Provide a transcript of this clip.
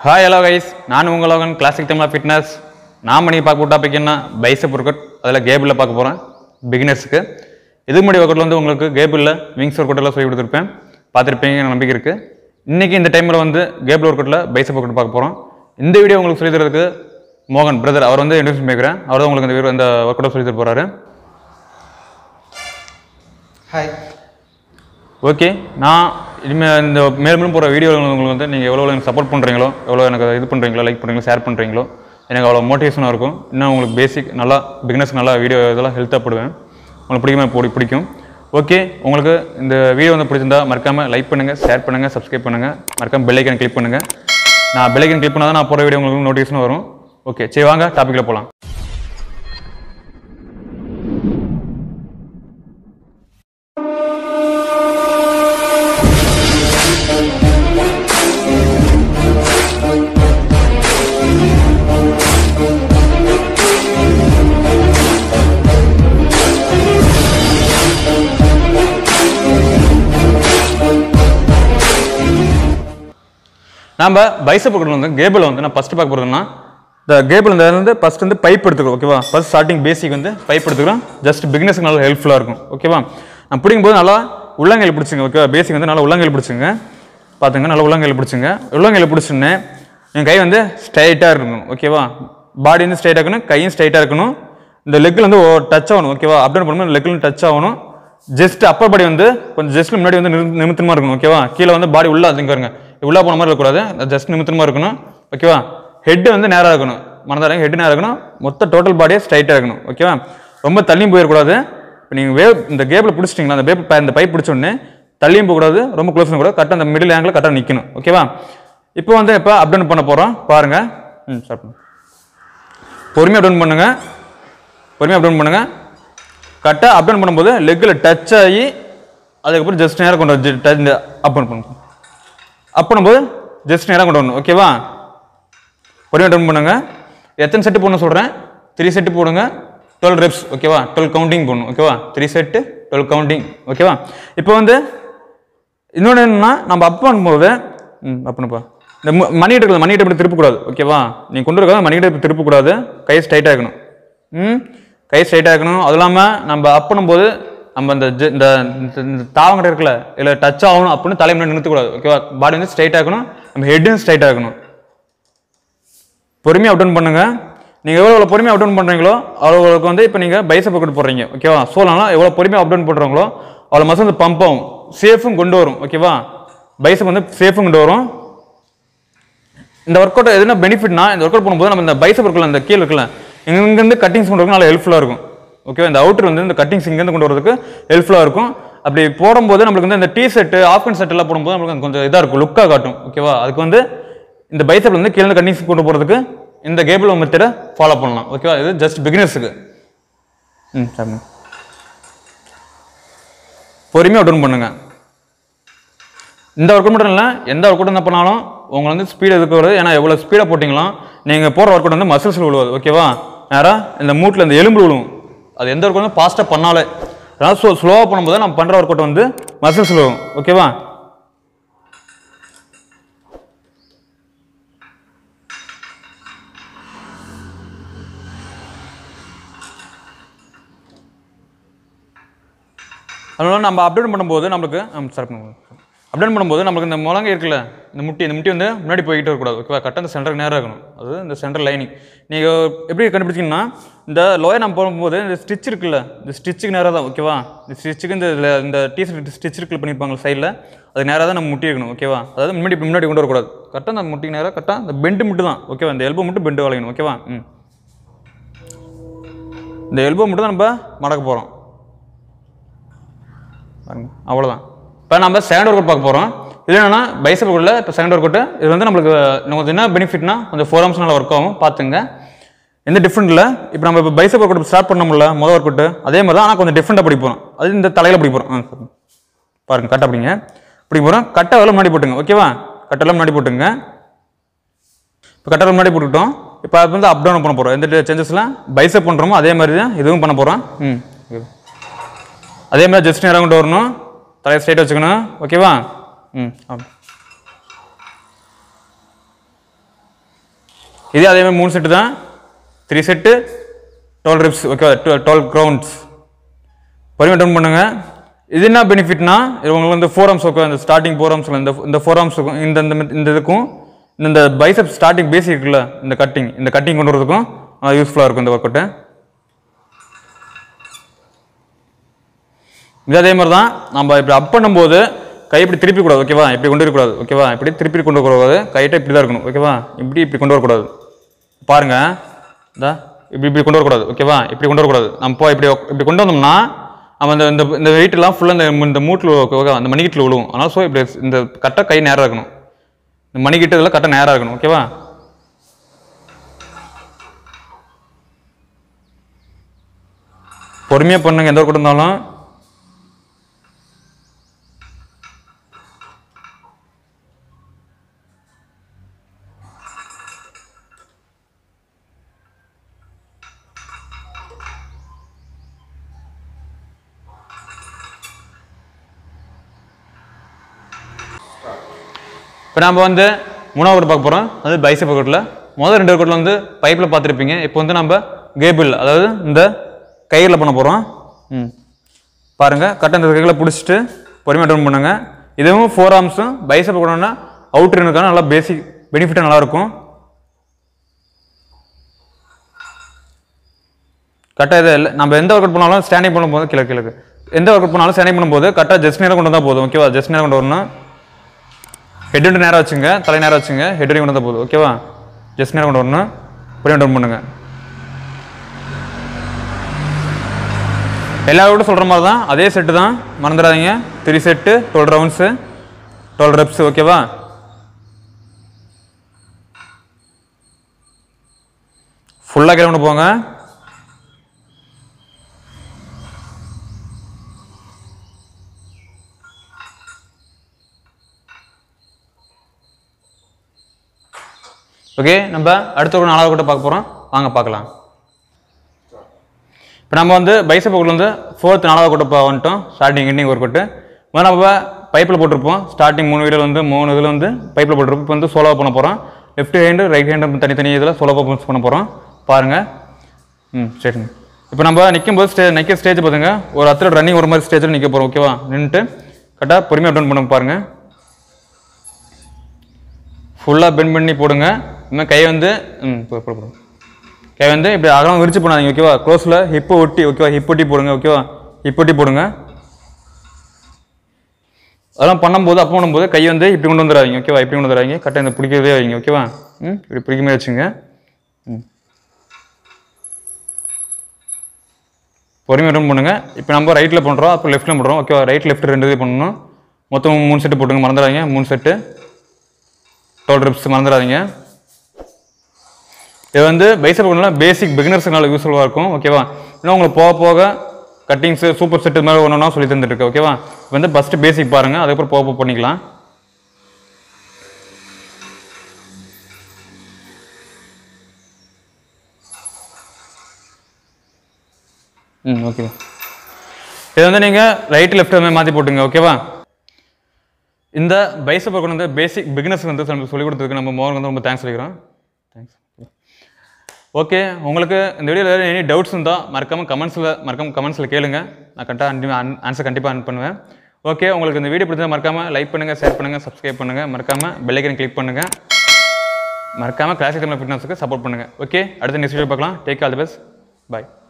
Hi hello guys நான் உங்கள் Logan classic தமிழா ஃபிட்னஸ் நாம் நீ பார்க்க டாபிக் என்ன பைசப் ஒர்க் அதில் கேபிளில் பார்க்க போகிறேன் பிகினர்ஸுக்கு இதுக்கு முன்னாடி ஒர்க்கில் வந்து உங்களுக்கு கேபிளில் விங்ஸ் ஒர்க் எல்லாம் சொல்லி கொடுத்துருப்பேன் பார்த்துருப்பீங்க நம்பிக்கை இருக்குது இன்றைக்கி இந்த டைமில் வந்து கேபிள் ஒர்க் அவுட்டில் பைசப் ஒர்க் பார்க்க போகிறோம் இந்த வீடியோ உங்களுக்கு சொல்லி தரதுக்கு மோகன் பிரதர் அவர் வந்து இன்ட்ரடியூஸ் பண்ணிக்கிறேன் அவர் தான் உங்களுக்கு இந்த வீடியோ இந்த ஒர்க் அவுட் சொல்லி தர போகிறாரு ஹாய் ஓகே நான் இனிமேல் இந்த மேலும் மேலும் போகிற வீடியோ உங்களுக்கு வந்து நீங்கள் எவ்வளோ எனக்கு சப்போர்ட் பண்ணுறீங்களோ எவ்வளோ எனக்கு இது பண்ணுறீங்களோ லைக் பண்ணுறீங்களோ ஷேர் பண்ணுறீங்களோ எனக்கு அவ்வளோ மோட்டிவேஷனாக இருக்கும் இன்னும் உங்களுக்கு பேசிக் நல்லா பிகினஸ் நல்லா வீடியோ இதெல்லாம் ஹெல்த்தாக போடுவேன் உங்களுக்கு பிடிக்குமா பிடி பிடிக்கும் ஓகே உங்களுக்கு இந்த வீடியோ வந்து பிடிச்சிருந்தா மறக்காமல் லைக் பண்ணுங்கள் ஷேர் பண்ணுங்கள் சப்ஸ்கிரைப் பண்ணுங்கள் மறக்காம பெல் ஐக்கன் கிளிக் பண்ணுங்கள் நான் பெல் ஐக்கன் கிளிக் பண்ணால் தான் நான் போகிற வீடியோ உங்களுக்கு நோட்டிஃபிகேஷன் வரும் ஓகே சரி வாங்க டாப்பிக்கில் போகலாம் நம்ம பைசப் வந்து கேபிள் வந்து நான் ஃபஸ்ட்டு பார்க்க போகிறதுனா இந்த கேபிள் இந்த வந்து ஃபஸ்ட் வந்து பைப் எடுத்துக்கிறோம் ஓகேவா ஃபஸ்ட் ஸ்டார்டிங் பேசிக் வந்து பைப் எடுத்துக்கிறோம் ஜஸ்ட் பிகினஸ்க்கு நல்லா ஹெல்ப்ஃபுல்லாக இருக்கும் ஓகேவா நான் பிடிக்கும்போது நல்லா உள்ளங்கையில் பிடிச்சிங்க ஓகேவா பேசிக் வந்து நல்லா உள்ளங்கையில் பிடிச்சிங்க பார்த்துங்க நல்லா உள்ளங்கையில் பிடிச்சிங்க உள்ளங்கையில் பிடிச்சுன்னு என் கை வந்து ஸ்ட்ரைட்டாக இருக்கணும் ஓகேவா பாடி வந்து ஸ்ட்ரைட்டாக இருக்கணும் கையும் ஸ்ட்ரைட்டாக இருக்கணும் இந்த லெக்கில் வந்து டச் ஆகணும் ஓகேவா அப்டவுன் பண்ணும்போது லெக்கில் டச் ஆகணும் ஜஸ்ட் அப்பர் பாடி வந்து கொஞ்சம் ஜஸ்ட் முன்னாடி வந்து நிறு- நிமித்தமா இருக்கணும் ஓகேவா கீழே வந்து பாடி உள்ள அதுங்க பாருங்க உள்ள போன மாதிரி இருக்கக்கூடாது ஜஸ்ட் நிமித்தமா இருக்கணும் ஓகேவா ஹெட் வந்து நேராக இருக்கணும் மனதாரங்க ஹெட் நேராக இருக்கணும் மொத்த டோட்டல் பாடியே ஸ்ட்ரைட்டாக இருக்கணும் ஓகேவா ரொம்ப தள்ளியும் போயிடக்கூடாது இப்போ நீங்கள் வேவ் இந்த கேபில் பிடிச்சிட்டிங்களா அந்த வேப் இந்த பைப் பிடிச்ச உடனே தள்ளியும் போகக்கூடாது ரொம்ப க்ளோஸ் பண்ணக்கூடாது கரெக்டாக அந்த மிடில் ஆங்கிள் கரெக்டாக நிற்கணும் ஓகேவா இப்போ வந்து இப்போ அப்டவுன் பண்ண போகிறோம் பாருங்க ம் ஸ்டார்ட் பண்ணுங்க பொறுமையாக அப்டவுன் பண்ணுங்க பொறுமையாக அப்டவுன் பண்ணுங்க கரெக்டாக அப்டவுன் பண்ணும்போது லெக்கில் டச் ஆகி அதுக்கப்புறம் ஜஸ்ட் நேரம் கொண்டு வந்து touch இந்த அப் பண்ணும் அப் பண்ணும்போது ஜஸ்ட் நேரம் கொண்டு வரணும் ஓகேவா பொறுமையாக டவுன் பண்ணுங்க எத்தனை செட்டு போடணும் சொல்கிறேன் த்ரீ செட்டு போடுங்க டுவெல் ரெப்ஸ் ஓகேவா டுவெல் கவுண்டிங் போடணும் ஓகேவா த்ரீ செட்டு டுவெல் கவுண்டிங் ஓகேவா இப்போ வந்து இன்னொன்று என்னன்னா நம்ம அப் பண்ணும்போது ம் அப் பண்ணுப்பா இந்த மு- மணி எடுக்கிறது மணி இப்படி திருப்பக்கூடாது ஓகேவா நீ கொண்டு இருக்காத மணி இப்படி திருப்பக்கூடாது கை ஸ்ட்ரைட்டாக இருக்கணும் ம் கை ஸ்ட்ரைட்டாக இருக்கணும் அது இல்லாமல் நம்ம அப் பண்ணும்போது நம்ம இந்த ஜ- இந்த இந்த- இந்த தாவங்கடை இருக்குல்ல இல்லை டச் ஆகணும் அப்படின்னு தலை முன்னாடி நிறுத்தக்கூடாது ஓகேவா பாடி வந்து ஸ்ட்ரைட்டாக இருக்கணும் நம்ம ஹெட்டும் ஸ்ட்ரைட்டாக இருக்கணும் பொறுமையாக அப்டவுன் பண்ணுங்க நீங்கள் எவ்வளோ எவ்வளோ பொறுமையாக அப்டவுன் பண்ணுறீங்களோ அவ்வளோக்கு வந்து இப்போ நீங்கள் பைசப் கொண்டு போடுறீங்க ஓகேவா சோழலாம் எவ்வளோ பொறுமையாக அப்டவுன் பண்ணுறீங்களோ அவ்வளோ மசம் வந்து பம்ப் ஆகும் சேஃபும் கொண்டு வரும் ஓகேவா பைசப் வந்து சேஃபும் கொண்டு வரும் இந்த ஒர்க் அவுட் எதுனா பெனிஃபிட்னா இந்த ஒர்க் அவுட் பண்ணும்போது நம்ம இந்த பைசப் இருக்குல்ல இந்த கீழ் இருக்குல்ல இங்கேருந்து கட்டிங்ஸ் பண்ணுறதுக்கு நல்லா ஹெல்ப்ஃபுல்லாக இருக்கும் ஓகேவா இந்த அவுட்டர் வந்து இந்த கட்டிங்ஸ் இங்கேருந்து கொண்டு வரதுக்கு ஹெல்ப்ஃபுல்லாக இருக்கும் அப்படி போடும்போது நம்மளுக்கு வந்து இந்த டீ செட்டு ஆஃப்கன் செட் எல்லாம் போடும்போது நம்மளுக்கு கொஞ்சம் இதாக இருக்கும் லுக்காக காட்டும் ஓகேவா அதுக்கு வந்து இந்த பைசப்ல வந்து கீழே கட்டிங்ஸ் கொண்டு போகிறதுக்கு இந்த கேபிள் மெத்தடை ஃபாலோ பண்ணலாம் ஓகேவா இது ஜஸ்ட் பிகினர்ஸுக்கு ம் சரிங்க பொறுமையாக அவுட் பண்ணுங்க இந்த ஒர்க் மட்டும் இல்லை எந்த ஒர்க் என்ன பண்ணாலும் உங்களை வந்து ஸ்பீடு இருக்கிறது ஏன்னா எவ்வளோ ஸ்பீடாக போட்டிங்களோ நீங்கள் போகிற ஒர்க் வந்து மசில்ஸில் விழுவாது ஓகேவா நேராக இந்த மூட்டில் இந்த எலும்பு விழுவும் அது எந்த ஒர்க் வந்து ஃபாஸ்ட்டாக பண்ணாலே அதனால் ஸ்லோ ஸ்லோவாக பண்ணும்போது நம்ம பண்ணுற ஒர்க் அவுட் வந்து மசில்ஸில் விழுவும் ஓகேவா அதனால நம்ம அப்டேட் பண்ணும்போது நம்மளுக்கு சார் அப்டேட் பண்ணும்போது நம்மளுக்கு இந்த முழங்கை இருக்குல்ல இந்த முட்டி இந்த முட்டி வந்து முன்னாடி போய்கிட்டே இருக்கக்கூடாது ஓகேவா கரெக்டாக இந்த சென்டருக்கு நேராக இருக்கணும் அது இந்த சென்டர் லைனிங் நீங்கள் எப்படி கண்டுபிடிச்சிங்கன்னா இந்த லோயர் நம்ம போகும்போது இந்த ஸ்டிச் இருக்குல்ல இந்த ஸ்டிச்சுக்கு நேராக தான் ஓகேவா இந்த ஸ்டிச்சுக்கு இந்த இதுல இந்த டீஷர்ட் ஸ்டிச் இருக்குல்ல பண்ணியிருப்பாங்க சைடில் அது நேராக தான் நம்ம முட்டி இருக்கணும் ஓகேவா அதாவது முன்னாடி முன்னாடி கொண்டு வரக்கூடாது கரெக்டாக அந்த முட்டிக்கு நேராக கரெக்டாக இந்த பெண்டு மட்டும் தான் ஓகேவா இந்த எல்போ மட்டும் பெண்டு வளையணும் ஓகேவா ம் இந்த எல்போ மட்டும் தான் நம்ம மடக்க போகிறோம் பாருங்க அவ்வளோதான் இப்போ நம்ம செகண்ட் ஒர்க் பார்க்க போகிறோம் இது என்னன்னா பைசப் உள்ள இப்போ செகண்ட் ஒர்க் இது வந்து நம்மளுக்கு இன்னும் கொஞ்சம் என்ன பெனிஃபிட்னா கொஞ்சம் ஃபோர் ஹவர்ஸ் நல்லா ஒர்க் ஆகும் பார்த்துங்க எந்த டிஃப்ரெண்ட் இல்லை இப்போ நம்ம இப்போ பைசப் ஒர்க் அவுட் ஸ்டார்ட் பண்ணோம்ல மொதல் ஒர்க் அவுட் அதே மாதிரி தான் ஆனால் கொஞ்சம் டிஃப்ரெண்ட்டாக பிடி போகிறோம் அது இந்த தலையில் பிடி போகிறோம் ஆ சரி. பாருங்க கட்டை பிடிங்க பிடி போகிறோம் கட்டை எல்லாம் முன்னாடி போட்டுங்க ஓகேவா கட்டெல்லாம் முன்னாடி போட்டுங்க இப்போ கட்டெல்லாம் முன்னாடி போட்டுக்கிட்டோம் இப்போ அது வந்து அப் டவுன் பண்ண போகிறோம் எந்த சேஞ்சஸ்லாம் பைசப் பண்ணுறோமோ அதே மாதிரி தான் இதுவும் பண்ண போகிறோம் ம் okay. அதே மாதிரி ஜஸ்ட் நேரம் கொண்டு வரணும் தலையை ஸ்ட்ரைட் வச்சுக்கணும் ஓகேவா ம் ஆமாம் இதே அதே மாதிரி மூணு செட்டு தான் three set twelve reps okay twelve rounds பொறுமையாக டவுன் பண்ணுங்க இது என்ன பெனிஃபிட்னா இது உங்களுக்கு வந்து ஃபோர் ஆர்ம்ஸ் ஓகே இந்த ஸ்டார்டிங் ஃபோர் ஆர்ம்ஸில் இந்த இந்த ஃபோர் ஆர்ம்ஸுக்கும் இந்த இந்த இந்த இதுக்கும் இந்த பைசப் ஸ்டார்டிங் பேசிக் இருக்குல்ல இந்த கட்டிங் இந்த கட்டிங் கொண்டு வரதுக்கும் யூஸ்ஃபுல்லாக இருக்கும் இந்த ஒர்க் அவுட்டு இது அதே மாதிரி தான் நம்ம இப்படி அப் பண்ணும்போது கை இப்படி திருப்பி கூடாது ஓகேவா இப்படி கொண்டு வரக்கூடாது ஓகேவா இப்படி திருப்பி கொண்டு வரக்கூடாது கையிட்ட இப்படி தான் இருக்கணும் ஓகேவா இப்படி இப்படி கொண்டு வரக்கூடாது பாருங்க இதா இப்படி இப்படி கொண்டு வரக்கூடாது ஓகேவா இப்படி கொண்டு வரக்கூடாது நம்ம இப்போ இப்படி உக்- இப்படி கொண்டு வந்தோம்னா நம்ம இந்த இந்த இந்த வெயிட்லாம் ஃபுல்லாக இந்த இந்த மூட்டில் ஓகேவா அந்த மணிக்கிட்டில் விழுவும் அதனால ஸோ இப்படி இந்த கரெக்டாக கை நேராக இருக்கணும் இந்த மணிக்கிட்டு இதெல்லாம் கரெக்டாக நேராக இருக்கணும் ஓகேவா பொறுமையாக பண்ணுங்க எந்த ஒர்க் இருந்தாலும் இப்போ நம்ம வந்து மூணாவது workout பார்க்க போகிறோம் அது பைசப் ஒர்க்கவுட்டில் முதல் ரெண்டு ஒர்க்கவுட்டில் வந்து பைப்பில் பார்த்துருப்பீங்க இப்போ வந்து நம்ம கேபிள் அதாவது இந்த கயிறில் பண்ண போகிறோம் ம் பாருங்கள் கரெக்டாக இந்த கைகளை பிடிச்சிட்டு பொறுமையாக டவுன் பண்ணுங்க இதுவும் ஃபோர் ஆர்ம்ஸும் பைசப் பண்ணோன்னா அவுட்ரு இருக்கான நல்லா பேசிக் பெனிஃபிட்டாக நல்லாயிருக்கும் கரெக்டாக இது இல்லை நம்ம எந்த ஒர்க் அவுட் பண்ணாலும் ஸ்டாண்டிங் பண்ணும்போது கிழக்கு கிழக்கு எந்த ஒர்க் அவுட் பண்ணாலும் ஸ்டாண்டிங் பண்ணும்போது கரெக்டாக ஜஸ்ட் நேரம் கொண்டு வந்தால் போதும் ஓகேவா ஜஸ்ட் நேரம் கொண்டு வரணும் ஹெட் ரெண்டு நேரம் வச்சுங்க தலை நேரம் வச்சுங்க ஹெட் வரைக்கும் கொண்டு வந்தால் போதும் ஓகேவா ஜஸ்ட் நேரம் கொண்டு வரணும் புரிய டவுன் பண்ணுங்க எல்லாரோட சொல்கிற மாதிரி தான் அதே செட்டு தான் மறந்துடாதீங்க three set twelve rounds twelve reps ஓகேவா ஃபுல்லாக கிளம்பி போங்க ஓகே நம்ம அடுத்த ஒரு நாலாவது கூட பார்க்க போகிறோம் வாங்க பார்க்கலாம் இப்போ நம்ம வந்து பைசப் வந்து ஃபோர்த் நாலாவது கூட பா- வந்துட்டோம் ஸ்டார்டிங் எண்டிங் ஒர்க் அவுட்டு முதல்ல நம்ம பைப்பில் போட்டிருப்போம் ஸ்டார்டிங் மூணு வீடியோவில் வந்து மூணு இதில் வந்து பைப்பில் போட்டிருப்போம் இப்போ வந்து சோலோவாக பண்ண போகிறோம் லெஃப்ட் ஹேண்டு ரைட் ஹேண்டு தனித்தனி இதில் சோலோவாக பம்ப்ஸ் பண்ண போகிறோம் பாருங்கள் ம் சரிங்க இப்போ நம்ம நிற்கும் போது ஸ்டே நிற்க ஸ்டேஜ் பார்த்துங்க ஒரு அத்தர் ரன்னிங் ஒரு மாதிரி ஸ்டேஜில் நிற்க போகிறோம் ஓகேவா நின்றுட்டு கரெக்டாக பொறுமையாக டவுன் பண்ண பாருங்கள் ஃபுல்லாக பெண்ட் பண்ணி போடுங்க இன்னும் கை வந்து ம் போ- போடு, போடு. கை வந்து இப்படி அகலம் விரிச்சு பண்ணாதீங்க ஓகேவா க்ளோஸில் ஹிப்பை ஒட்டி ஓகேவா ஹிப் ஒட்டி போடுங்க ஓகேவா ஹிப் ஒட்டி போடுங்க அதெல்லாம் பண்ணும்போது அப்போ பண்ணும்போது கை வந்து இப்படி கொண்டு வந்துடாதீங்க ஓகேவா இப்படி கொண்டு வந்துடாதீங்க கரெக்டாக இந்த பிடிக்கிறதே வைங்க ஓகேவா ம் இப்படி பிடிக்குமே வச்சுங்க ம் பொறுமையாக ரன் பண்ணுங்க இப்போ நம்ம ரைட்டில் பண்ணுறோம் அப்போ லெஃப்ட்டில் பண்ணுறோம் ஓகேவா ரைட் லெஃப்ட் ரெண்டு இது பண்ணணும் மொத்தம் மூணு செட்டு போட்டுங்க மறந்துடாதீங்க மூணு செட்டு டுவெல் ரிப்ஸ் மறந்துடாதீங்க இது வந்து பைசப் பண்ணலாம் பேசிக் பிகினர்ஸ்னால யூஸ்ஃபுல்லாக இருக்கும் ஓகேவா இன்னும் உங்களுக்கு போக போக கட்டிங்ஸு சூப்பர் செட் இது மாதிரி ஒன்று சொல்லி தந்துருக்கு ஓகேவா இப்போ வந்து ஃபஸ்ட்டு பேசிக் பாருங்கள் அதுக்கப்புறம் போக போக பண்ணிக்கலாம் ம் ஓகே இது வந்து நீங்கள் ரைட் லெஃப்ட் மாதிரி மாற்றி போட்டுங்க ஓகேவா இந்த பைசப் கொண்டு வந்து பேசிக் பிகினர்ஸ் வந்து நமக்கு சொல்லிக் கொடுத்ததுக்கு நம்ம மோகன் வந்து ரொம்ப தேங்க்ஸ் சொல்லிக்கிறோம் தேங்க்ஸ் ஓகே உங்களுக்கு இந்த வீடியோவில் எனி டவுட்ஸ் இருந்தால் மறக்காமல் கமெண்ட்ஸில் மறக்காம கமெண்ட்ஸில் கேளுங்க நான் கரெக்டாக ஆன்சர் கண்டிப்பாக அன் பண்ணுவேன் ஓகே உங்களுக்கு இந்த வீடியோ பிடிச்சா மறக்காமல் லைக் பண்ணுங்கள் ஷேர் பண்ணுங்கள் சப்ஸ்கிரைப் பண்ணுங்கள் மறக்காமல் பெல்லைக்கன் கிளிக் பண்ணுங்கள் மறக்காமல் கிளாசிக் தமிழ் ஃபிட்னஸுக்கு சப்போர்ட் பண்ணுங்கள் ஓகே அடுத்த நெக்ஸ்ட் வீடியோ பார்க்கலாம் take all the best bye